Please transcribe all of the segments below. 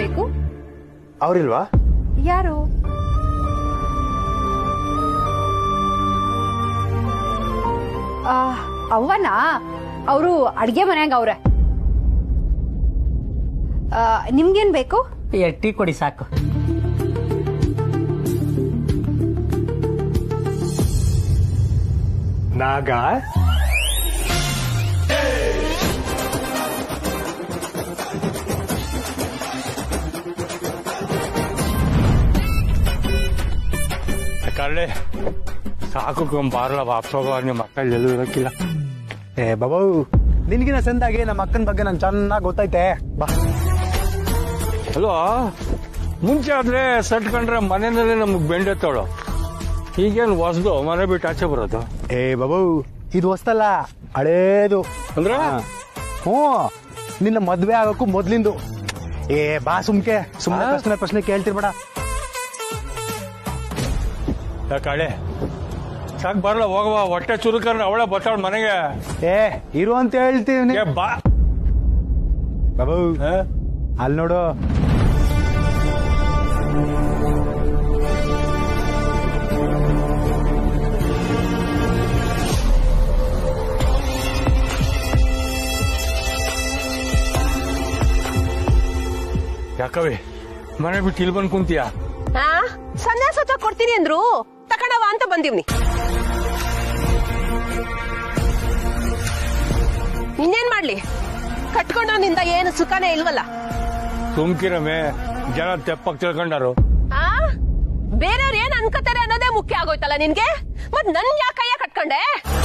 ಬೇಕು ಅವ್ರಿಲ್ವಾ ಯಾರು ಆ, ಅವ್ವನ ಅವರು ಅಡ್ಗೆ ಮನ್ಯಾಗ ಅವ್ರೆ ಆ, ನಿಮ್ಗೇನ್ ಬೇಕು ಟೀ ಕೊಡಿ ಸಾಕು ನಾಗ ಕಳ್ಳೆ ಸಾಕು ಬಾರಲ್ಲ ವಾಪಸೋಗ ನಿಮ್ಮ ಮಕ್ಕಳು ಎಲ್ಲೂ ಇರೋಕ್ಕಿಲ್ಲ ಏ ಬಾಬು ನಿನ್ಗಿನ ಸಂದಾಗಿ ನಮ್ಮ ಅಕ್ಕನ ಬಗ್ಗೆ ನಂಗೆ ಚೆನ್ನಾಗಿ ಗೊತ್ತೈತೆ ಬಾ ಅಲ್ವಾ ಮುಂಚೆ ಆದ್ರೆ ಸಟ್ಕೊಂಡ್ರೆ ಮನೆಯಲ್ಲೇ ನಮಗ್ ಬೆಂಡೆತ್ತೋಳು ಈಗೇನು ಹೊಸ್ದು ಮನೆ ಬಿಟ್ಟು ಆಚೆ ಬರೋದು ಏ ಬಾಬು ಇದು ಹೊಸ್ತಲ್ಲ ಹಳೇದು ಅಂದ್ರೆ ಹ್ಞೂ ನಿನ್ನ ಮದ್ವೆ ಆಗೋಕ್ಕೂ ಮೊದ್ಲಿಂದು ಏ ಬಾ ಸುಮ್ಕೆ ಸುಮ್ಮನೆ ಆ? ಪ್ರಶ್ನೆ ಪ್ರಶ್ನೆ ಕೇಳ್ತಿರ್ಬೇಡ ಕಳೆ ಸಾಕು ಬರಲ್ಲ ಹೋಗವ ಹೊಟ್ಟೆ ಚುರುಕಂದ್ರೆ ಅವಳೆ ಬರ್ತಾಳ ಮನೆಗೆ ಏ ಇರು ಅಂತ ಹೇಳ್ತೀವಿ ಏ ಬಾ ಬಾಬು ಆ? ಅಲ್ಲಿ ನೋಡು ಯಾಕವಿ ಮನೆ ಬಿಟ್ಟು ಇಲ್ಲಿ ಬಂದು ಕುಂತೀಯ ಹಾ ಸನ್ಯಾಸ ಕೊಡ್ತೀನಿ ಅಂದ್ರು ತಕಣವ ಅಂತ ಬಂದಿವ್ನಿ ಇನ್ನೇನ್ ಮಾಡ್ಲಿ ಕಟ್ಕೊಂಡವನಿಂದ ಏನು ಸುಖನೇ ಇಲ್ವಲ್ಲ ಸುಮ್ಕಿರಮೆ ಜನ ತೆಪ್ಪಕ್ ತಿಳ್ಕೊಂಡಾರು ಆ ಬೇರೆಯವ್ರು ಏನ್ ಅನ್ಕೋತಾರೆ ಅನ್ನೋದೇ ಮುಖ್ಯ ಆಗೋಯ್ತಲ್ಲ ನಿನ್ಗೆ ಮತ್ ನನ್ ಯಾಕಯ್ಯ ಕಟ್ಕೊಂಡೆ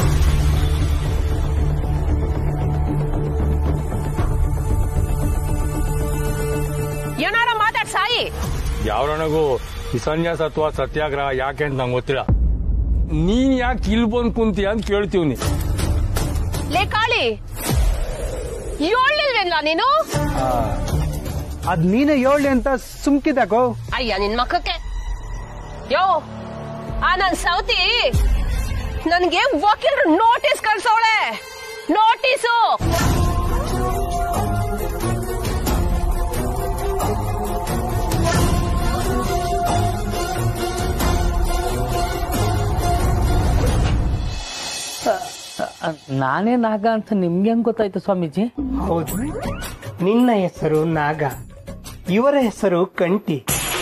ಏನಾರ ಮಾತಾಡ್ ಸಾಯಿ ಯಾವರಣಗೂ ಈ ಸನ್ಯಾಸ ಅಥವಾ ಸತ್ಯಾಗ್ರಹ ಯಾಕೆ ಅಂತ ನಂಗೆ ಗೊತ್ತಿಲ್ಲ ನೀನ್ ಯಾಕೆ ಇಲ್ಲಿ ಬಂದು ಕುಂತೀಯ ಅಂತ ಕೇಳ್ತೀವ್ನಿ ಲೇ ಕಾಳಿ ಏಳ್ಲಿಲ್ವೇನ್ಲ ನೀನು ಅದ್ ನೀನೇ ಹೇಳಿ ಅಂತ ಸುಮ್ಕಿದಾಕೋ ಅಯ್ಯ ನಿನ್ ಮಕ್ಕಕ್ಕೆ ಯೋ ಆ ನನ್ ಸೌತಿ ನನ್ಗೆ ವಕೀಲರು ನೋಟಿಸ್ ಕಳ್ಸವಳೆ ನೋಟಿಸು ನಾನೇ ನಾಗ ಅಂತ ನಿಮ್ಗೆ ಹೆಂಗ್ ಗೊತ್ತಾಯ್ತು ಸ್ವಾಮೀಜಿ ಹೌದು ನಿನ್ನ ಹೆಸರು ನಾಗ ಇವರ ಹೆಸರು ಕಂಟಿ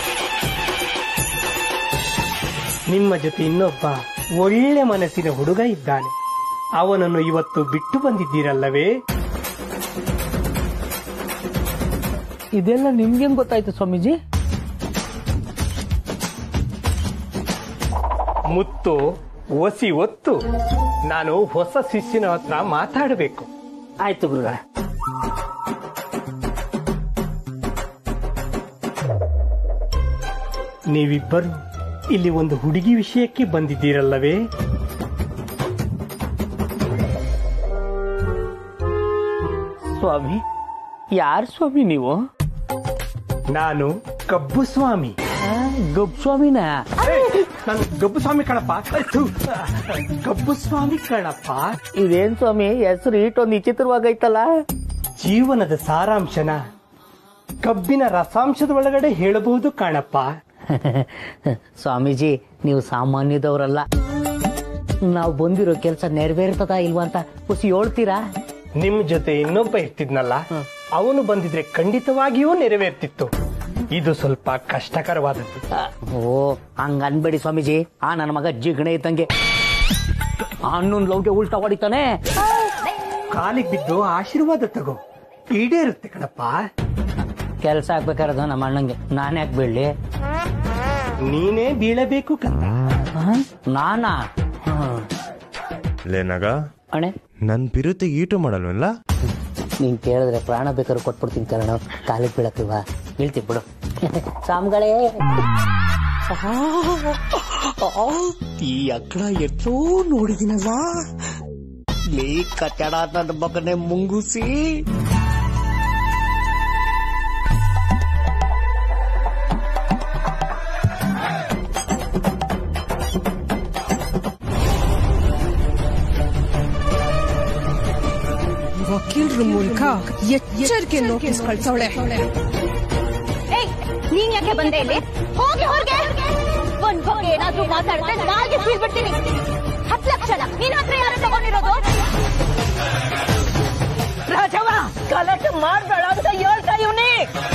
ನಿಮ್ಮ ಜೊತೆ ಇನ್ನೊಬ್ಬ ಒಳ್ಳೆ ಮನಸ್ಸಿನ ಹುಡುಗ ಇದ್ದಾನೆ ಅವನನ್ನು ಇವತ್ತು ಬಿಟ್ಟು ಬಂದಿದ್ದೀರಲ್ಲವೇ ಇದೆಲ್ಲ ನಿಮ್ಗೆ ಹೆಂಗ್ ಗೊತ್ತಾಯ್ತು ಸ್ವಾಮೀಜಿ ಮುತ್ತು ಒಸಿ ಒತ್ತು ನಾನು ಹೊಸ ಶಿಷ್ಯನ ಹತ್ರ ಮಾತಾಡಬೇಕು ಆಯ್ತು ಗುರುಗಳ ನೀವಿಬ್ಬರು ಇಲ್ಲಿ ಒಂದು ಹುಡುಗಿ ವಿಷಯಕ್ಕೆ ಬಂದಿದ್ದೀರಲ್ಲವೇ ಸ್ವಾಮಿ ಯಾರ್ ಸ್ವಾಮಿ ನೀವು ನಾನು ಕಬ್ಬು ಸ್ವಾಮಿ ಗಬ್ ಸ್ವಾಮಿನ ನಾನು ಗಬ್ಬು ಸ್ವಾಮಿ ಕಣಪ್ಪ ಥು. ಗಬ್ಬು ಸ್ವಾಮಿ ಕಣಪ್ಪ ಇದೇನ್ ಸ್ವಾಮಿ ಹೆಸರು ಇಟ್ಟೊಂದು ವಿಚಿತ್ರವಾಗೈತಲ್ಲ ಜೀವನದ ಸಾರಾಂಶನ ಕಬ್ಬಿನ ರಸಾಂಶದ ಒಳಗಡೆ ಹೇಳಬಹುದು ಕಾಣಪ್ಪ ಸ್ವಾಮೀಜಿ ನೀವು ಸಾಮಾನ್ಯದವರಲ್ಲ ನಾವು ಬಂದಿರೋ ಕೆಲಸ ನೆರವೇರ್ತದ ಇಲ್ವಾ ಅಂತ ಖುಷಿ ಹೇಳ್ತೀರಾ ನಿಮ್ ಜೊತೆ ಇನ್ನೊಬ್ಬ ಇರ್ತಿದ್ನಲ್ಲ ಅವನು ಬಂದಿದ್ರೆ ಖಂಡಿತವಾಗಿಯೂ ನೆರವೇರ್ತಿತ್ತು ಇದು ಸ್ವಲ್ಪ ಕಷ್ಟಕರವಾದದ್ದು ಆ, ಓ ಹಂಗ ಅನ್ಬೇಡಿ ಸ್ವಾಮೀಜಿ ಆ ನನ್ನ ಮಗ ಜಿಗಣೆ ಇದ್ದಂಗೆ ಅಣ್ಣನ್ ಲವ್ಗೆ ಉಲ್ಟಾ ಹೊಡಿತಾನೆ ಕಾಲಿಗೆ ಬಿದ್ದು ಆಶೀರ್ವಾದ ತಗೋ ಈಡೇರುತ್ತೆ ಕಣಪ್ಪ ಕೆಲಸ ಆಗ್ಬೇಕಾರದ ನಮ್ಮ ಅಣ್ಣಂಗೆ ನಾನ್ ಯಾಕೆ ಬೀಳ್ಲಿ ನೀನೇ ಬೀಳಬೇಕು ಕಂದ ಆ? ನಾನಾ ಹ್ಮ್. ಲೇನಾಗ ಅಣೆ ನನ್ ಪಿರುತಿಗೆ ಈಟು ಮಾಡಲ್ವಲ್ಲ ನೀನ್ ಕೇಳಿದ್ರೆ ಪ್ರಾಣ ಬೇಕಾದ್ರೆ ಕೊಟ್ಬಿಡ್ತೀನಿ ಕಾರಣ ಕಾಲಿಗೆ ಬೀಳಕ್ಕಿಲ್ವಾ ಹೇಳ್ತೀನಿ ಬಿಡು ಸಾಮ್ಗಳೇ ಈ ಅಕ್ಕಡ ಎಷ್ಟೋ ನೋಡಿದಿನಲ್ಲ ಲೇ ಕಟ್ಟಡ ನನ್ನ ಮಗನೆ ಮುಂಗುಸಿ ವಕೀಲರ ಮೂಲಕ ಎಚ್ಚರಿಕೆ ನೋಟಿಸ್ ಕಳ್ಸವಳೆ ನೀನ್ ಯಾಕೆ ಬಂದೆ ಇಲ್ಲಿ ಹೋಗಿ ಹೊರಗೆ ಒಂದ್ ಬಗ್ಗೆ ಏನಾದ್ರೂ ಮಾತಾಡಿದ್ರೆ ನಾಲ್ಗೆ ಬೀಳ್ಬಿಡ್ತೀನಿ ಹತ್ತು ಲಕ್ಷ ನಿನ್ ಹತ್ರ ಯಾರು ತಗೊಂಡಿರೋದು ರಾಜವ್ವ ಗಲಾಟೆ ಮಾಡ್ಬೇಡ ಅಂತ ಹೇಳ್ತಾ ಇವ್ನಿ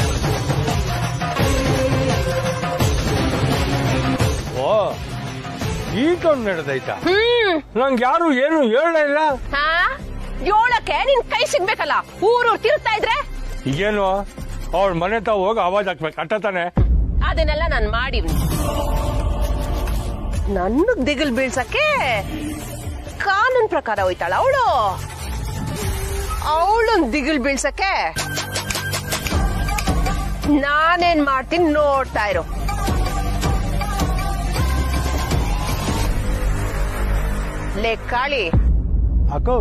ಓ ಈಟೊಂದು ನಡೆದೈತಾ ನಂಗೆ ಯಾರು ಏನು ಹೇಳೇ ಇಲ್ಲ ಹಾ ಏಳಕ್ಕೆ ನಿನ್ ಕೈ ಸಿಗ್ಬೇಕಲ್ಲ ಊರು ತಿರುಗ್ತಾ ಇದ್ರೆ ಈಗೇನು ಅವಳ ಮನೆ ತಾವು ಹೋಗಿ ಆವಾಜ್ ಹಾಕ್ಬೇಕು ಅಟ್ಟ ತಾನೆ ಅದನ್ನೆಲ್ಲ ನಾನ್ ಮಾಡಿವ್ನಿ ನನ್ನ ದಿಗಿಲ್ ಬೀಳ್ಸಕ್ಕೆ ಕಾನೂನ್ ಪ್ರಕಾರ ಹೋಯ್ತಾಳ ಅವಳು ಅವಳು ದಿಗಿಲ್ ಬೀಳ್ಸಕ್ಕೆ ನಾನೇನ್ ಮಾಡ್ತೀನಿ ನೋಡ್ತಾ ಇರು ಲೇ ಕಾಳಿ ಅಕ್ಕೋ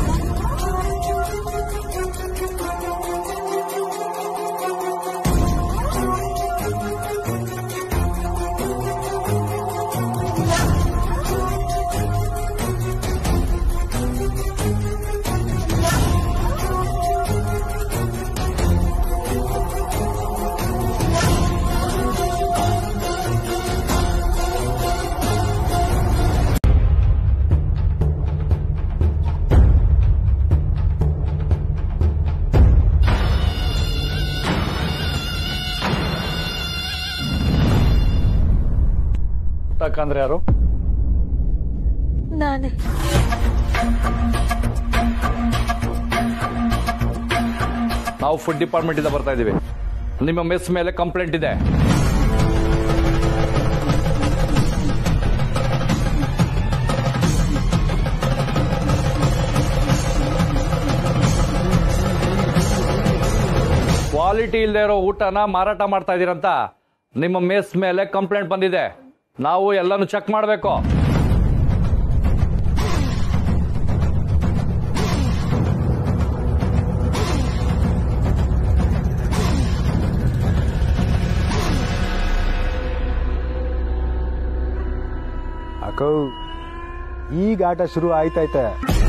ತಕ್ಕಂದ್ರೆ ಯಾರು ನಾನೇ ನಾವು ಫುಡ್ ಡಿಪಾರ್ಟ್ಮೆಂಟ್ ಇಂದ ಬರ್ತಾ ಇದೀವಿ ನಿಮ್ಮ ಮೆಸ್ ಮೇಲೆ ಕಂಪ್ಲೇಂಟ್ ಇದೆ ಕ್ವಾಲಿಟಿ ಇಲ್ಲದೆ ಇರೋ ಊಟನ ಮಾರಾಟ ಮಾಡ್ತಾ ಇದೀರಂತ ನಿಮ್ಮ ಮೆಸ್ ಮೇಲೆ ಕಂಪ್ಲೇಂಟ್ ಬಂದಿದೆ ನಾವು ಎಲ್ಲಾನು ಚೆಕ್ ಮಾಡಬೇಕು ಅಕ್ಕೋ ಈಗ ಆಟ ಶುರು ಆಯ್ತೈತೆ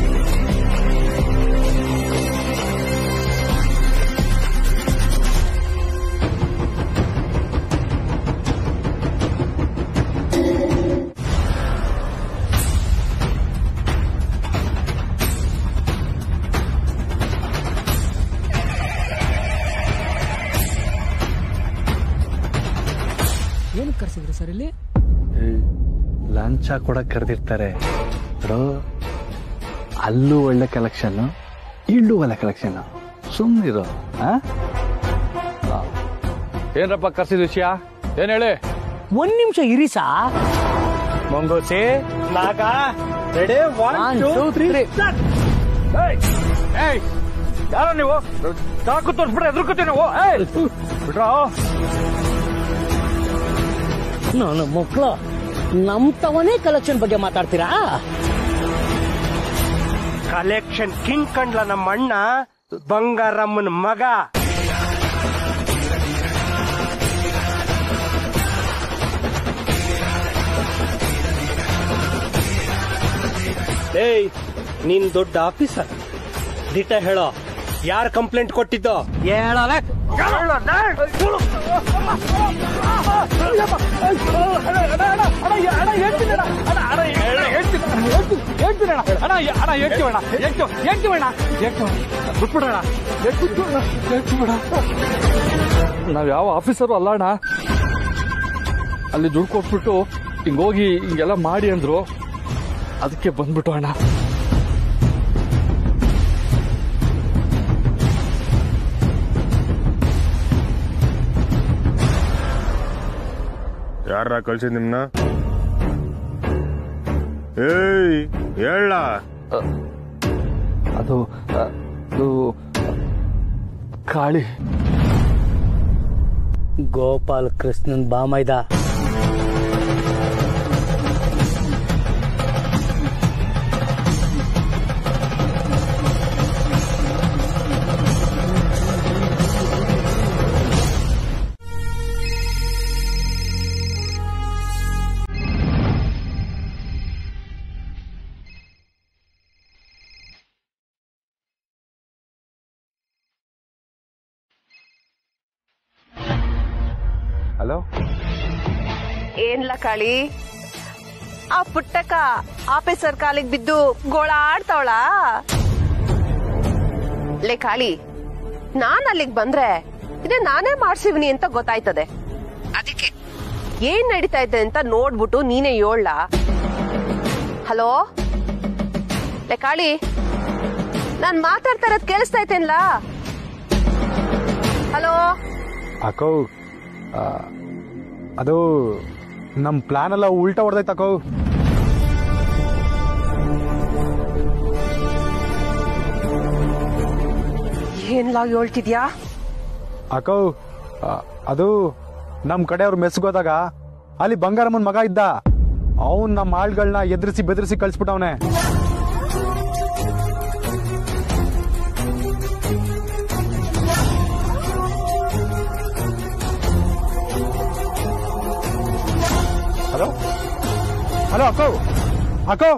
ಏನು ಕರ್ಸಿದ್ರು ಸರ್ ಇಲ್ಲಿ ಲಂಚ ಕೊಡಕ್ ಕರೆದಿರ್ತಾರೆ ಅಲ್ಲೂ ಒಳ್ಳೆ ಕಲೆಕ್ಷನ್ ಇಲ್ಲೂ ಒಳ್ಳೆ ಕಲೆಕ್ಷನ್ ಸುಮ್ಮನಿರು ಏನ್ರಪ್ಪ ಕರ್ಸಿದ ವಿಷಯ ಏನ್ ಹೇಳಿ ಒಂದ್ ನಿಮಿಷ ಇರಿಸಾ ಮಂಗೋಸಿ ನಾಗ ready one One, two two, three three. ಯಾರೋ ನೀವು ಚಾಕು ತೋರಿಸ್ಬಿಟ್ರೆ ಎದುರ್ಕೋತೀವಿ ನಾವು ಏಯ್ ಬಿಡ್ರೋ ನನ್ನ ಮಕ್ಕಳು ನಮ್ ತವನೇ ಕಲೆಕ್ಷನ್ ಬಗ್ಗೆ ಮಾತಾಡ್ತೀರಾ ಕಲೆಕ್ಷನ್ ಕಿಂಗ್ ಕಂಡ್ಲ ನಮ್ಮ ಅಣ್ಣ ಬಂಗಾರಮ್ಮನ ಮಗ ಏಯ್ ನೀನ್ ದೊಡ್ಡ ಆಫೀಸರ್ ದಿಟ ಹೇಳೋ ಯಾರ್ ಕಂಪ್ಲೇಂಟ್ ಕೊಟ್ಟಿದ್ದೋ ಹೇಳಲೆ ನಾವ್ ಯಾವ ಆಫೀಸರು ಅಲ್ಲ ಅಣ್ಣ ಅಲ್ಲಿ ದುಡ್ಡು ಕೊಟ್ಬಿಟ್ಟು ಹಿಂಗೋಗಿ ಹಿಂಗೆಲ್ಲ ಮಾಡಿ ಅಂದ್ರು ಅದಕ್ಕೆ ಬಂದ್ಬಿಟ್ಟು ಅಣ್ಣ ಯಾರ ಕಳ್ಸಿದ್ ನಿಮ್ನ ಏಯ್ ಹೇಳ ಅದು ಅದು ಕಾಳಿ ಗೋಪಾಲ್ ಕೃಷ್ಣನ್ ಬಾಮೈದ ಹಲೋ ಏನ್ಲ ಕಾಳಿ ಆ ಪುಟ್ಟಕ್ಕ ಆಫೀಸರ್ ಕಾಲಿಗೆ ಬಿದ್ದು ಗೋಳ ಆಡ್ತಾವಳ ಲೇ ಕಾಳಿ ನಾನ್ ಅಲ್ಲಿಗ್ ಬಂದ್ರೆ ಇದೇ ನಾನೇ ಮಾಡ್ಸಿವ್ನಿ ಅಂತ ಗೊತ್ತಾಯ್ತದೆ ಅದಕ್ಕೆ ಏನ್ ನಡೀತಾ ಇದೆ ಅಂತ ನೋಡ್ಬಿಟ್ಟು ನೀನೇ ಯೋಳ್ಳ ಹಲೋ ಲೇ ಕಾಳಿ ನಾನ್ ಮಾತಾಡ್ತಾ ಇರೋದ್ ಕೇಳಿಸ್ತಾ ಐತೇನ್ಲಾ ಹಲೋ ಅಕ್ಕೋ ಆ, ಅದು ನಮ್ಮ ಪ್ಲಾನ್ ಎಲ್ಲ ಉಲ್ಟಾ ಹೊಡೆದೈತೆ ಅಕ್ಕೋ ಏನ್ಲಾ ಹೇಳ್ತಿದ್ಯಾ ಅಕ್ಕೋ ಆ, ಅದು ನಮ್ಮ ಕಡೆಯವ್ರು ಮೆಸ್ಗೋದಾಗ ಅಲ್ಲಿ ಬಂಗಾರಮ್ಮನ ಮಗ ಇದ್ದ ಅವನ್ ನಮ್ಮ ಆಳ್ಗಳನ್ನ ಎದುರಿಸಿ ಬೆದರಿಸಿ ಕಳ್ಸ್ಬಿಟ್ಟವನೆ ಹಲೋ ಹಲೋ ಅಕ್ಕೋ ಅಕ್ಕೋ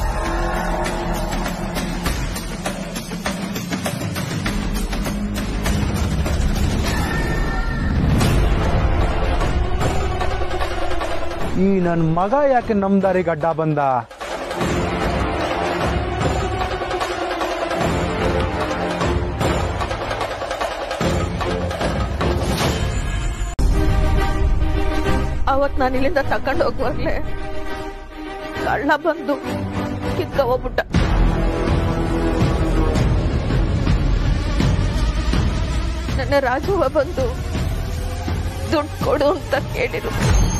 ಈ ನನ್ ಮಗ ಯಾಕೆ ನಮ್ ದಾರಿಗೆ ಅಡ್ಡ ಬಂದ ಅವತ್ ನಾನು ಇಲ್ಲಿಂದ ತಕೊಂಡ್ ಹೋಗುವಾಗ್ಲೆ ಕಳ್ಳ ಬಂದು ಕಿತ್ಕ ಹೋಗ್ಬಿಟ್ಟ ನನ್ನ ರಾಘವ ಬಂದು ದುಡ್ಡು ಕೊಡು ಅಂತ ಕೇಳಿರು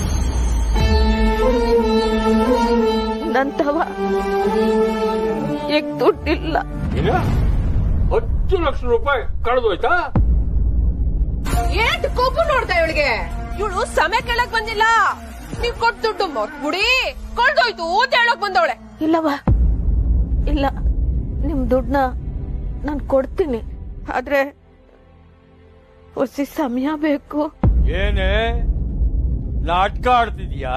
ನಂತವ ಈಗ ದುಡ್ಡಿಲ್ಲ ಈಗ ಹತ್ತು ಲಕ್ಷ ರೂಪಾಯಿ ಕಳೆದೋಯ್ತಾ ಏಟ್ ಕೋಪು ನೋಡ್ತಾ ಇವಳಿಗೆ ಇವಳು ಸಮಯ ಕೇಳಕ್ ಬಂದಿಲ್ಲ ನೀವ್ ಕೊಟ್ಟು ದುಡ್ಡು ಮರ್ತ್ಬಿಡಿ ಕಳ್ದೋಯ್ತು ಅಂತ ಹೇಳಕ್ ಬಂದವಳೆ ಇಲ್ಲವ ಇಲ್ಲ ನಿಮ್ ದುಡ್ಡನ್ನ ನಾನು ಕೊಡ್ತೀನಿ ಆದ್ರೆ ಹೊಸಿ ಸಮಯ ಬೇಕು ಏನೇ ನಾಟಕ ಆಡ್ತಿದ್ಯಾ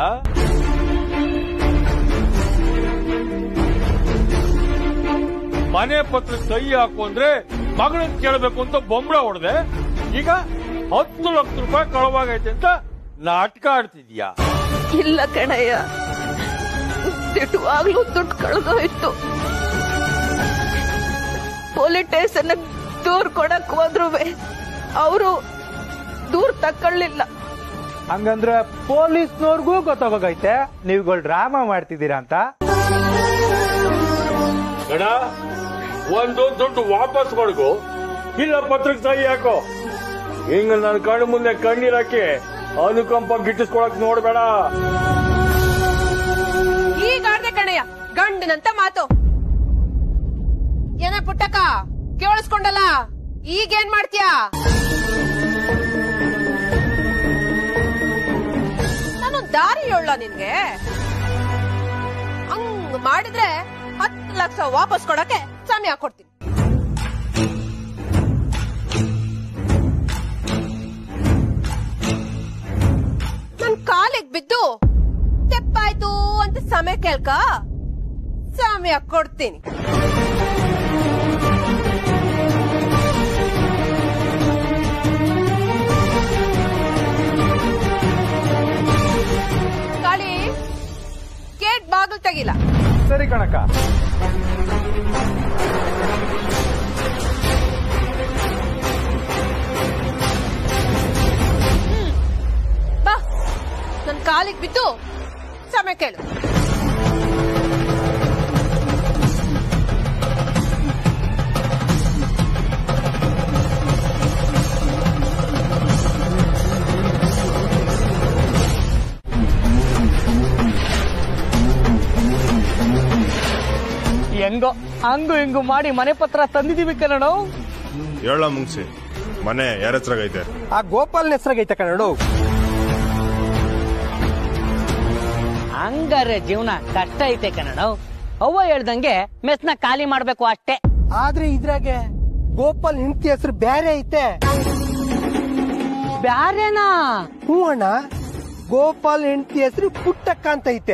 ಮನೆ ಪತ್ರ ಸಹಿ ಹಾಕು ಅಂದ್ರೆ ಮಗಳನ್ನ ಕೇಳಬೇಕು ಅಂತ ಬೊಂಬಳ ಹೊಡೆದೆ ಈಗ ಹತ್ತು ಲಕ್ಷ ರೂಪಾಯಿ ಕಳವಾಗೈತೆ ಅಂತ ನಾಟಕ ಆಡ್ತಿದ್ಯಾ ಇಲ್ಲ ಕಣಯ್ಯ ದಿಟ್ಟವಾಗ್ಲೂ ದುಡ್ಡು ಕಳೆದೋಯ್ತು ಪೊಲೀಸ್ ಸ್ಟೇಷನ್ ದೂರ್ ಕೊಡಕ್ ಹೋದ್ರು ಅವರು ದೂರ್ ತಕೊಳ್ಳಿಲ್ಲ ಹಂಗಂದ್ರೆ ಪೊಲೀಸ್ನವ್ರಿಗೂ ಗೊತ್ತಾಗೋಗೈತೆ ನೀವುಗಳು ಡ್ರಾಮಾ ಮಾಡ್ತಿದ್ದೀರಾ ಅಂತ ಗಣ ಒಂದು ದುಡ್ಡು ವಾಪಸ್ ಕೊಡ್ಗು ಇಲ್ಲ ಪತ್ರಕ್ಕೆ ಸಹಿ ಹಾಕೋ ಹಿಂಗ ನನ್ನ ಕಣ್ಣು ಮುಂದೆ ಕಣ್ಣೀರಾಕಿ ಅನುಕಂಪ ಗಿಟ್ಟಿಸ್ಕೊಳಕ್ ನೋಡ್ಬೇಡ ಈಗ ಆಡ್ದೆ ಕಣಯ್ಯ ಗಂಡನಂತ ಮಾತು ಏನ ಪುಟ್ಟಕ್ಕ ಕೇಳಿಸ್ಕೊಂಡಲ್ಲ ಈಗೇನ್ ಮಾಡ್ತೀಯಾ ನಾನು ದಾರಿ ಹೇಳ ನಿನ್ಗೆ ಹಂಗ್ ಮಾಡಿದ್ರೆ ಹತ್ತು ಲಕ್ಷ ವಾಪಸ್ ಕೊಡಕ್ಕೆ ಸಮಯ ಕೊಡ್ತೀನಿ ನನ್ ಕಾಲಿಗೆ ಬಿದ್ದು ತೆಪ್ಪಾಯ್ತು ಅಂತ ಸಮಯ ಕೇಳ್ಕ ಸಮಯ ಕೊಡ್ತೀನಿ ಕಾಳಿ ಗೇಟ್ ಬಾಗಿಲು ತೆಗಿಲ್ಲ ಸರಿ ಕಣಕ್ಕ ಬಾ ನನ್ ಕಾಲಿಗೆ ಬಿದ್ದು ಸಮಯ ಕೇಳು ಹೆಂಗೋ ಹಂಗು ಹಿಂಗು ಮಾಡಿ ಮನೆ ಪತ್ರ ತಂದಿದೀವಿ ಕನ್ನಡ ಹೇಳ ಮುಗಿಸಿ ಮನೆ ಯಾರ ಹೆಸ್ರಾಗೈತೆ ಆ ಗೋಪಾಲ್ನ ಹೆಸರಾಗೈತೆ ಕಣಡು ಹಂಗಾರೆ ಜೀವನ ಕಷ್ಟ ಐತೆ ಕನ್ನಡ ಅವ್ವ ಹೇಳ್ದಂಗೆ ಮೆಸ್ನ ಖಾಲಿ ಮಾಡ್ಬೇಕು ಅಷ್ಟೇ ಆದ್ರೆ ಇದ್ರಾಗೆ ಗೋಪಾಲ್ ಹೆಂಡತಿ ಹೆಸರು ಬ್ಯಾರೆ ಐತೆ ಬ್ಯಾರೇನಾ ಹ್ಞೂ ಅಣ್ಣ ಗೋಪಾಲ್ ಹೆಂಡತಿ ಹೆಸರು ಪುಟ್ಟಕ್ಕ ಅಂತ ಐತೆ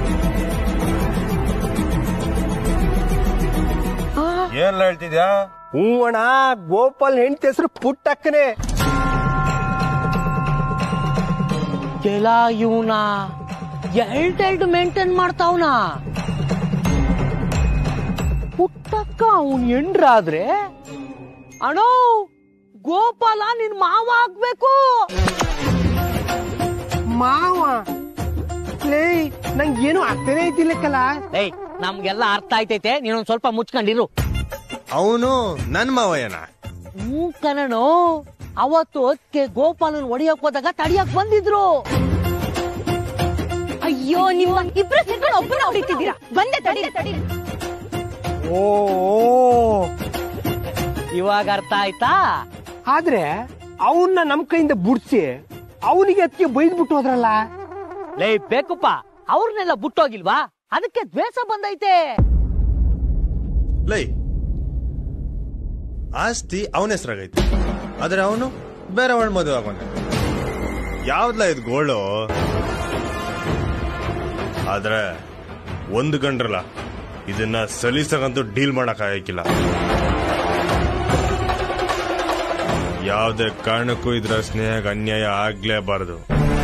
ಏನ್ ಹೇಳ್ತಿದ್ಯಾ ಹ್ಞೂ ಅಣ್ಣ ಗೋಪಾಲ್ ಹೆಂಡತಿ ಹೆಸರು ಪುಟ್ಟಕ್ಕನೆ ಕೆಲ ಇವನ ಎರಡೆರಡು ಮೇಂಟೈನ್ ಮಾಡ್ತಾವ್ನ ಪುಟ್ಟಕ್ಕ ಅವನ್ ಎಂಡ್ರಾದ್ರೆ ಅಣೋ ಗೋಪಾಲ ನಿನ್ ಮಾವ ಆಗ್ಬೇಕು ಮಾವ ಲೇ ನಂಗೇನು ಅರ್ಥನೇ ಐತಿಲ್ಲಕ್ಕಲ್ಲ ಏಯ್ ನಮ್ಗೆಲ್ಲ ಅರ್ಥ ಆಯ್ತೈತೆ ನೀನೊಂದ್ ಸ್ವಲ್ಪ ಮುಚ್ಕೊಂಡಿರು ಅವನು ನನ್ ಮಾವಯ್ಯನ ಹ್ಞೂ ಕಣಣೋ ಅವತ್ತು ಅದಕ್ಕೆ ಗೋಪಾಲನ್ ಹೊಡಿಯಕ್ ಹೋದಾಗ ತಡಿಯಕ್ ಬಂದಿದ್ರು ಅಯ್ಯೋ ನಿಮ್ಮ ಇಬ್ರು ಸೇರ್ಕೊಂಡು ಒಬ್ಬನ ಹೊಡಿತಿದ್ದೀರಾ ಬಂದೆ ತಡಿ ತಡಿ ಓ ಇವಾಗ ಅರ್ಥ ಆಯ್ತಾ ಆದ್ರೆ ಅವನ್ನ ನಮ್ ಕೈಯಿಂದ ಬುಡ್ಸಿ ಅವನಿಗೆ ಅದಕ್ಕೆ ಬೈದ್ಬಿಟ್ಟು ಹೋದ್ರಲ್ಲ ಲೇ ಬೇಕುಪ್ಪ ಅವ್ರನ್ನೆಲ್ಲ ಬಿಟ್ಟೋಗಿಲ್ವಾ ಅದಕ್ಕೆ ದ್ವೇಷ ಬಂದೈತೆ ಲೈ ಆಸ್ತಿ ಅವನ ಹೆಸರಾಗೈತಿ ಆದ್ರೆ ಅವನು ಬೇರೆ ಅವಳ ಮದುವೆ ಆಗೋನೆ ಯಾವ್ದ್ಲ ಇದು ಗೋಳು ಆದ್ರೆ ಒಂದು ಗಂಡ್ರಲ್ಲ ಇದನ್ನ ಸಲೀಸಾಗಂತೂ ಡೀಲ್ ಮಾಡಕ್ ಆಗಕ್ಕಿಲ್ಲ ಯಾವುದೇ ಕಾರಣಕ್ಕೂ ಇದ್ರ ಸ್ನೇಹಕ್ಕೆ ಅನ್ಯಾಯ ಆಗ್ಲೇಬಾರದು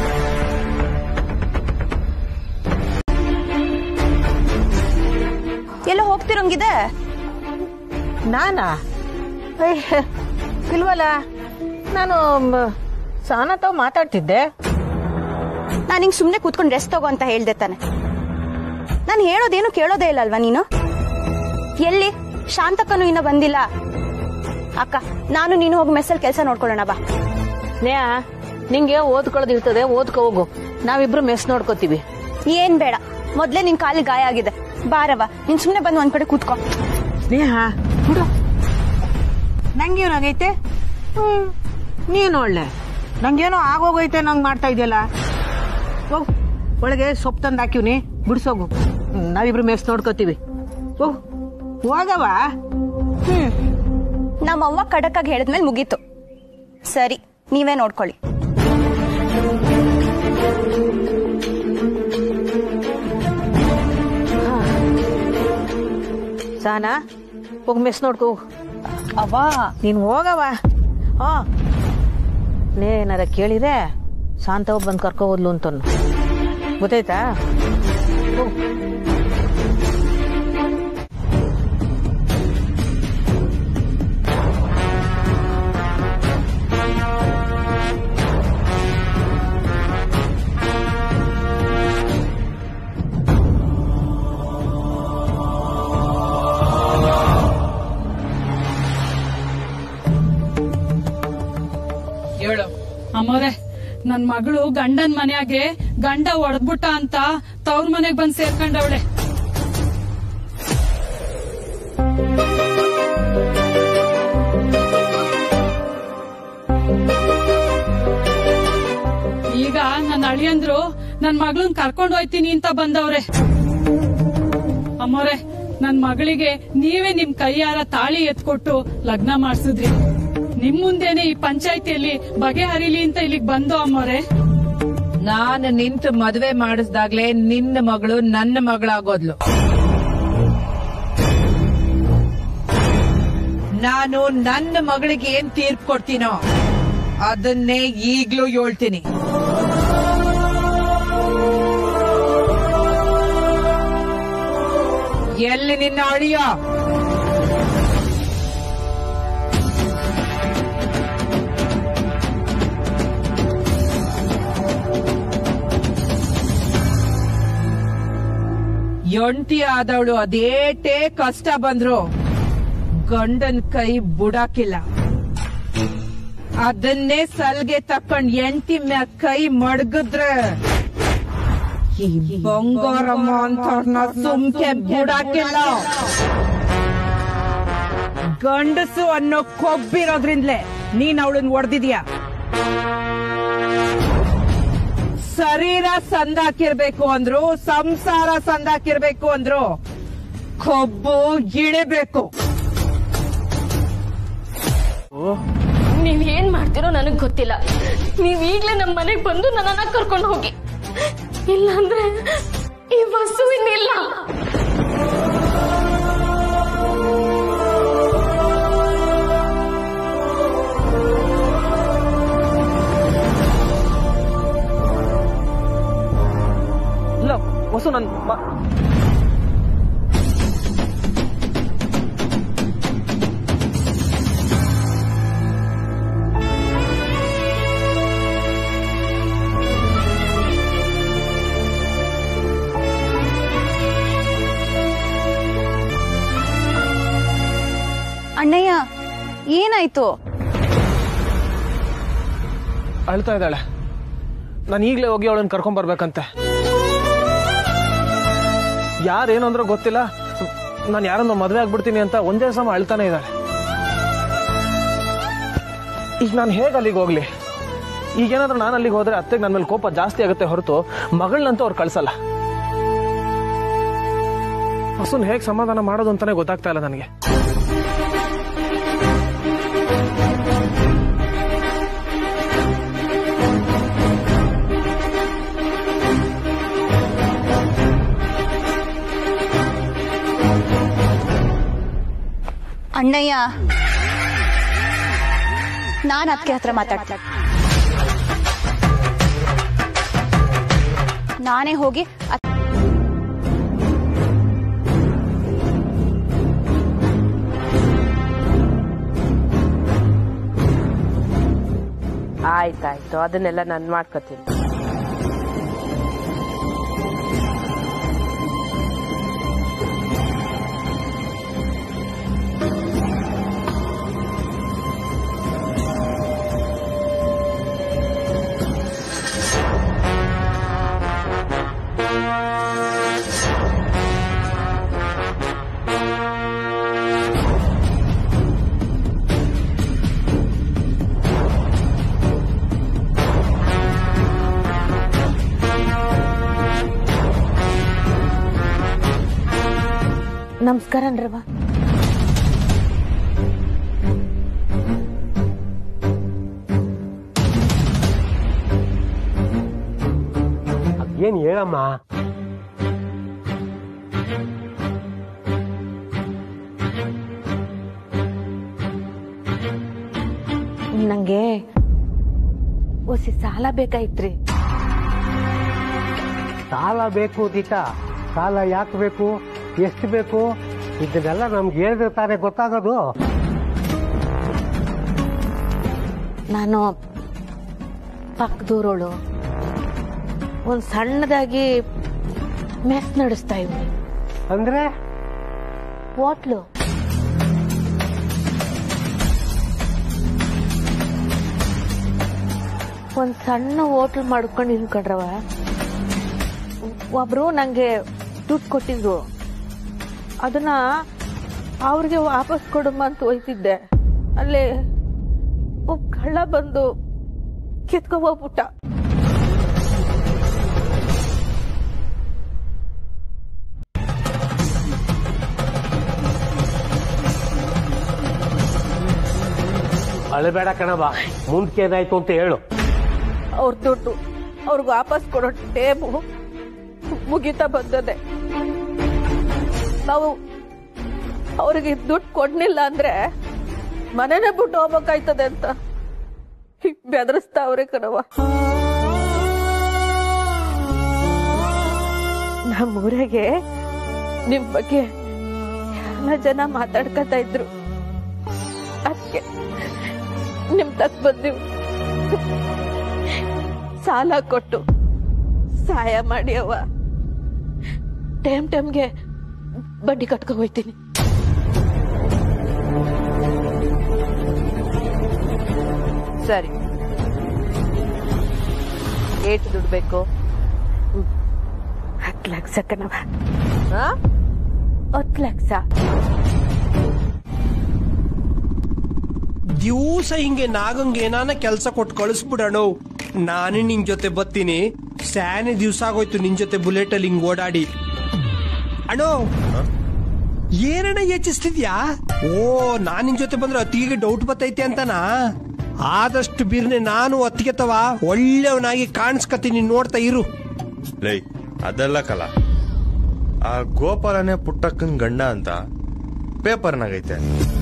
ಎಲ್ಲ ಹೋಗ್ತಿರೋಂಗಿದೆ ನಾನಾ ಅಯ್ಯ, ಇಲ್ವಲ್ಲ ನಾನು ಸಾನ ತಾವ್ ಮಾತಾಡ್ತಿದ್ದೆ ನಾನು ಹಿಂಗ್ ಸುಮ್ನೆ ಕೂತ್ಕೊಂಡು ರೆಸ್ಟ್ ತಗೋ ಅಂತ ಹೇಳ್ದೆ ತಾನೆ ನಾನು ಹೇಳೋದೇನು ಕೇಳೋದೇ ಇಲ್ಲ ಅಲ್ವಾ ನೀನು ಎಲ್ಲಿ ಶಾಂತಕ್ಕನು ಇನ್ನ ಬಂದಿಲ್ಲ ಅಕ್ಕ ನಾನು ನೀನು ಹೋಗಿ ಮೆಸ್ಸಲ್ಲಿ ಕೆಲಸ ನೋಡ್ಕೊಳ್ಳೋಣ ಬಾ ನೇಹ ನಿಂಗೆ ಓದ್ಕೊಳ್ಳೋದು ಇರ್ತದೆ ಓದ್ಕೊ ಹೋಗು ನಾವಿಬ್ರು ಮೆಸ್ ನೋಡ್ಕೋತೀವಿ ಏನ್ ಬೇಡ ಮೊದ್ಲೇ ನಿನ್ ಕಾಲಿಗೆ ಗಾಯ ಆಗಿದೆ ಬಾರವ ನೀನ್ ಸುಮ್ನೆ ಬಂದು ಒಂದ್ ಕಡೆ ಕೂತ್ಕೋ ಸ್ನೇಹ ಬಿಡು ನಂಗೇನಾಗೈತೆ ಹ್ಮ್ ನೀನು ಒಳ್ಳೆ ನಂಗೇನೋ ಆಗೋಗೈತೆ ನಂಗೆ ಮಾಡ್ತಾ ಇದೆಯಲ್ಲ ಹೋಗ್ ಒಳಗೆ ಸೊಪ್ಪು ತಂದು ಹಾಕಿವ್ನಿ ಬಿಡ್ಸೋಗು ಹ್ಮ್, ನಾವಿಬ್ರು ಮೆಸ್ ನೋಡ್ಕೋತೀವಿ ಹೋಗ್ ಹೋಗವ ಹ್ಮ್ ನಮ್ಮವ್ವ ಖಡಕ್ಕಾಗಿ ಹೇಳಿದ್ಮೇಲೆ ಮುಗೀತು ಸರಿ ನೀವೇ ನೋಡ್ಕೊಳ್ಳಿ ಸಾನಾ ಹೋಗಿ ಮೆಸ್ ನೋಡ್ಕೋ ಹೋಗು. ಅವ್ವಾ ನೀನು ಹೋಗವ ಹಾ ನೇ ಏನಾರ ಕೇಳಿದ್ರೆ ಶಾಂತವ ಬಂದು ಕರ್ಕೊ ಹೋದ್ಲು ಅಂತನು ಗೊತ್ತಾಯ್ತಾ ಹೋಗು. ಹೇಳು ಅಮ್ಮೋರೆ ನನ್ ಮಗಳು ಗಂಡನ್ ಮನ್ಯಾಗೆ ಗಂಡ ಒಡದ್ಬಿಟ್ಟ ಅಂತ ತವ್ರ ಮನೆಗ್ ಬಂದ್ ಸೇರ್ಕೊಂಡವಳೆ ಈಗ ನನ್ನ ಅಳಿಯಂದ್ರು ನನ್ ಮಗಳನ್ ಕರ್ಕೊಂಡ್ ಹೋಯ್ತೀನಿ ಅಂತ ಬಂದವ್ರೆ ಅಮ್ಮೋರೆ ನನ್ ಮಗಳಿಗೆ ನೀವೇ ನಿಮ್ ಕೈಯಾರ ತಾಳಿ ಎತ್ಕೊಟ್ಟು ಲಗ್ನ ಮಾಡ್ಸಿದ್ರಿ ನಿಮ್ ಮುಂದೆನೆ ಈ ಪಂಚಾಯತಿಯಲ್ಲಿ ಬಗೆಹರಿಲಿ ಅಂತ ಇಲ್ಲಿಗ್ ಬಂದು ಅಮ್ಮೋರೆ ನಾನು ನಿಂತು ಮದುವೆ ಮಾಡಿಸ್ದಾಗ್ಲೇ ನಿನ್ನ ಮಗಳು ನನ್ನ ಮಗಳಾಗೋದ್ಲು ನಾನು ನನ್ನ ಮಗಳಿಗೆ ಏನ್ ತೀರ್ಪು ಕೊಡ್ತೀನೋ ಅದನ್ನೇ ಈಗ್ಲೂ ಹೇಳ್ತೀನಿ ಎಲ್ಲಿ ನಿನ್ನ ಅಳಿಯ ಒಂಟಿ ಆದವಳು ಅದೇಟೇ ಕಷ್ಟ ಬಂದ್ರು ಗಂಡನ್ ಕೈ ಬುಡಾಕಿಲ್ಲ ಅದನ್ನೇ ಸಲ್ಗೆ ತಕೊಂಡ್ ಎಂಟಿ ಮ್ಯಾಗ ಕೈ ಮಡಗಿದ್ರೆ ಈ ಬಂಗಾರಮ್ಮ ಅಂತ ಸುಮ್ಕೆ ಬುಡಾಕಿಲ್ಲ ಗಂಡಸು ಅನ್ನೋ ಕೊಬ್ಬಿರೋದ್ರಿಂದಲೇ ನೀನ್ ಅವಳನ್ನ ಹೊಡೆದಿದ್ಯಾ ಶರೀರ ಸಂದಾಕಿರ್ಬೇಕು ಅಂದ್ರು ಸಂಸಾರ ಸಂದಾಕಿರ್ಬೇಕು ಅಂದ್ರು ಕೊಬ್ಬು ಇಳಿಬೇಕು ನೀವ್ ಏನ್ ಮಾಡ್ತಿರೋ ನನಗ್ ಗೊತ್ತಿಲ್ಲ ನೀವ್ ಈಗ್ಲೇ ನಮ್ ಮನೆಗ್ ಬಂದು ನನ್ನನ್ನ ಕರ್ಕೊಂಡು ಹೋಗಿ ಇಲ್ಲಾಂದ್ರೆ ಈ ವಸ್ತುವಿನಿಲ್ಲ ವಸು ನನ್ ಮ- ಅಣ್ಣಯ್ಯ ಏನಾಯ್ತು ಅಳ್ತಾ ಇದ್ದಾಳೆ ನಾನು ಈಗಲೇ ಹೋಗಿ ಅವಳನ್ನ ಕರ್ಕೊಂಡ್ ಬರ್ಬೇಕಂತೆ ಯಾರೇನು ಅಂದ್ರೂ ಗೊತ್ತಿಲ್ಲ ನಾನು ಯಾರನ್ನ ಮದುವೆ ಆಗ್ಬಿಡ್ತೀನಿ ಅಂತ ಒಂದೇ ಸಮ ಅಳ್ತಾನೆ ಇದ್ದಾಳೆ ಈಗ ನಾನು ಹೇಗೆ ಅಲ್ಲಿಗೆ ಹೋಗ್ಲಿ ಈಗೇನಾದ್ರೂ ನಾನು ಅಲ್ಲಿಗೆ ಹೋದ್ರೆ ಅತ್ತೆಗೆ ನನ್ನ ಮೇಲೆ ಕೋಪ ಜಾಸ್ತಿ ಆಗುತ್ತೆ ಹೊರತು ಮಗಳನ್ನಂತೂ ಅವ್ರು ಕಳ್ಸಲ್ಲ ಹಸುನ್ ಹೇಗೆ ಸಮಾಧಾನ ಮಾಡೋದು ಅಂತಾನೆ ಗೊತ್ತಾಗ್ತಾ ಇಲ್ಲ ನನಗೆ ಅಣ್ಣಯ್ಯ ನಾನು ಅದಕ್ಕೆ ಹತ್ರ ಮಾತಾಡ್ತಾ ನಾನೇ ಹೋಗಿ ಅತ್- ಆಯ್ತಾಯ್ತು ಅದನ್ನೆಲ್ಲ ನಾನು ಮಾಡ್ಕೋತೀನಿ ನಮಸ್ಕಾರ ಅನ್ರವ ಏನ್ ಹೇಳಮ್ಮ ನಂಗೆ ಒಸಿ ಸಾಲ ಬೇಕಾಯ್ತ್ರಿ ಸಾಲ ಬೇಕು ದೀಟಾ ಸಾಲ ಯಾಕೆ ಬೇಕು ಎಷ್ಟು ಬೇಕು ಇದನ್ನೆಲ್ಲ ನಮ್ಗೆ ಹೇಳಿದ್ರೆ ತಾನೇ ಗೊತ್ತಾಗೋದು ನಾನು ಪಕ್ಕದೂರೋಳು ಒಂದ್ ಸಣ್ಣದಾಗಿ ಮೆಸ್ ನಡೆಸ್ತಾ ಇವ್ನಿ ಅಂದ್ರೆ ಹೋಟ್ಲು ಒಂದ್ ಸಣ್ಣ ಹೋಟ್ಲ್ ಮಾಡ್ಕೊಂಡಿನ್ ಕಣ್ರವ ಒಬ್ರು ನಂಗೆ ದುಡ್ಡು ಕೊಟ್ಟಿದ್ರು ಅದನ್ನ ಅವ್ರಿಗೆ ವಾಪಸ್ ಕೊಡಮ್ಮ ಅಂತ ಹೋಯ್ತಿದ್ದೆ ಅಲ್ಲಿ ಒಬ್ಬ ಕಳ್ಳ ಬಂದು ಕಿತ್ಕೊ ಹೋಗ್ಬಿಟ್ಟ ಅಳಬೇಡ ಕಣವ ಮುಂದಕ್ಕೆ ಏನಾಯ್ತು ಅಂತ ಹೇಳು ಅವ್ರ ದುಡ್ಡು ಅವ್ರಿಗೆ ವಾಪಸ್ ಕೊಡೋ ಟೇಮು ಮುಗಿತಾ ಬಂದದೆ ನಾವು ಅವ್ರಿಗೆ ದುಡ್ಡು ಕೊಡ್ಲಿಲ್ಲ ಅಂದ್ರೆ ಮನೆನೇ ಬಿಟ್ಟು ಹೋಗ್ಬೇಕಾಯ್ತದೆ ಅಂತ ಹೀಗ್ ಬೆದರಿಸ್ತಾವ್ರೆ ಕಣವ ನಮ್ಮೂರಿಗೆ ನಿಮ್ ಬಗ್ಗೆ ಎಲ್ಲ ಜನ ಮಾತಾಡ್ಕೊತಾ ಇದ್ರು ಅದಕ್ಕೆ ನಿಮ್ ತಕ್ ಬಂದಿವ್ ಸಾಲ ಕೊಟ್ಟು ಸಹಾಯ ಮಾಡಿ ಅವ್ವ ಟೈಮ್ ಟೈಮ್ಗೆ ಬಡ್ಡಿ ಕಟ್ಕೊ ಹೋಯ್ತೀನಿ ಸರಿ ಏಟು ದುಡ್ಡು ಬೇಕು ಹತ್ತು ಲಕ್ಷ ಕಣವ ಹಾ ಹತ್ತು ಲಕ್ಷ ದಿವಸ ಹಿಂಗೆ ನಾಗಂಗೆ ಏನಾನ ಕೆಲಸ ಕೊಟ್ಟು ಕಳಿಸ್ಬಿಡಣೋ ನಾನೇ ನಿನ್ ಜೊತೆ ಬರ್ತೀನಿ ಸ್ಯಾನೆ ದಿವ್ಸ ಆಗೋಯ್ತು ನಿನ್ ಜೊತೆ ಬುಲೆಟ್ ಅಲ್ಲಿ ಹಿಂಗ್ ಓಡಾಡಿ ಅಣ್ಣೋ ಏನಣ್ಣ ಯೋಚಿಸ್ತಿದ್ಯಾ ಓ ನಾನ್ ನಿನ್ ಜೊತೆ ಬಂದ್ರೆ ಅತ್ತಿಗೆ ಡೌಟ್ ಬತ್ತೈತೆ ಅಂತನಾ ಆದಷ್ಟು ಬಿರ್ನೆ ನಾನು ಅತ್ತಿಗೆ ತವ ಒಳ್ಳೆಯವನಾಗಿ ಕಾಣಿಸ್ಕತೀನಿ ನೋಡ್ತಾ ಇರು ಲೈ ಅದೆಲ್ಲ ಕಲ ಆ ಗೋಪಾಲನೇ ಪುಟ್ಟಕ್ಕನ್ ಗಂಡ ಅಂತ ಪೇಪರ್ನಾಗೈತೆ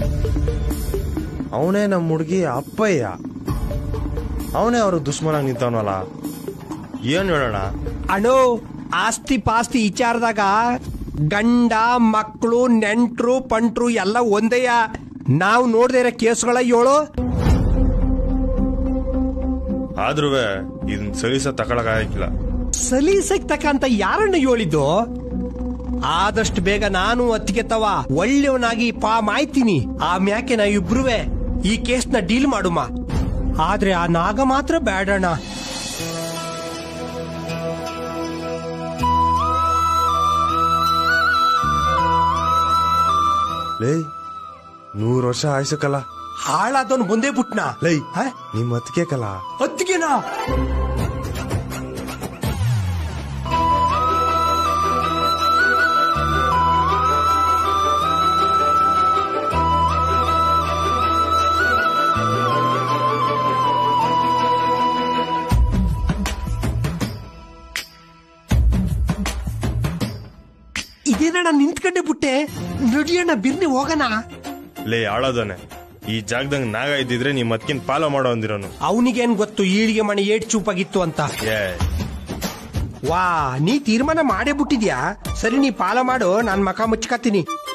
ಅವನೇ ನಮ್ಮ ಹುಡುಗಿ ಅಪ್ಪಯ್ಯ ಅವನೇ ಅವ್ರ ದುಶ್ಮನಾಗಿ ನಿಂತವನಲ್ಲ ಏನ್ ಹೇಳೋಣ ಅಣ್ಣೋ ಆಸ್ತಿ ಪಾಸ್ತಿ ವಿಚಾರದಾಗ ಗಂಡ ಮಕ್ಕಳು ನೆಂಟ್ರು ಪಂಟ್ರು ಎಲ್ಲ ಒಂದೇಯ ನಾವು ನೋಡ್ದೇ ಇರೋ ಕೇಸ್ಗಳ ಏಳು ಆದ್ರೂ ಇದನ್ ಸಲೀಸ ತಗೊಳಕಾಗಿಲ್ಲ ಸಲೀಸಕ್ ತಕಂತ ಯಾರನ್ನ ಹೇಳಿದ್ದು ಆದಷ್ಟು ಬೇಗ ನಾನು ಅತ್ತಿಗೆ ತವ ಒಳ್ಳೆಯವನಾಗಿ ಪಾ ಮಾಯ್ತೀನಿ ಆ ಮ್ಯಾಕೆ ನಾ ಇಬ್ರುವೆ ಈ ಕೇಸ್ನ ಡೀಲ್ ಮಾಡುಮ ಆದ್ರೆ ಆ ನಾಗ ಮಾತ್ರ ಬೇಡಣ ಲೇ ನೂರ್ ವರ್ಷ ಆಯ್ಸಕ್ಕಲ್ಲ ಹಾಳಾದವನು ಬಂದೇ ಬಿಟ್ನಾ ಲೈ ನಿಮ್ ಅತ್ತಿಗೆ ಕಲ ಅತ್ತಿಗೆನಾ ಇದೇನಣ್ಣ ನಿಂತ್ಕೊಂಡೆ ಬಿಟ್ಟೆ ನಡಿಯಣ್ಣ ಬಿರ್ನಿ ಹೋಗಣ ಲೇ ಆಳೋದನೆ ಈ ಜಾಗದಂಗ್ ನಾಗ ಇದ್ದಿದ್ರೆ ನಿಮ್ ಅತ್ಕಿನ್ ಪಾಲೋ ಮಾಡೋ ಅಂದಿರೋನು ಅವನಿಗೇನ್ ಗೊತ್ತು ಈಳಿಗೆ ಮಣಿ ಏಟ್ ಚೂಪಾಗಿತ್ತು ಅಂತ ಏ ವಾ ನೀ ತೀರ್ಮಾನ ಮಾಡೇ ಬಿಟ್ಟಿದ್ಯಾ ಸರಿ ನೀ ಪಾಲ ಮಾಡು ನಾನ್ ಮಕ ಮುಚ್ಕತೀನಿ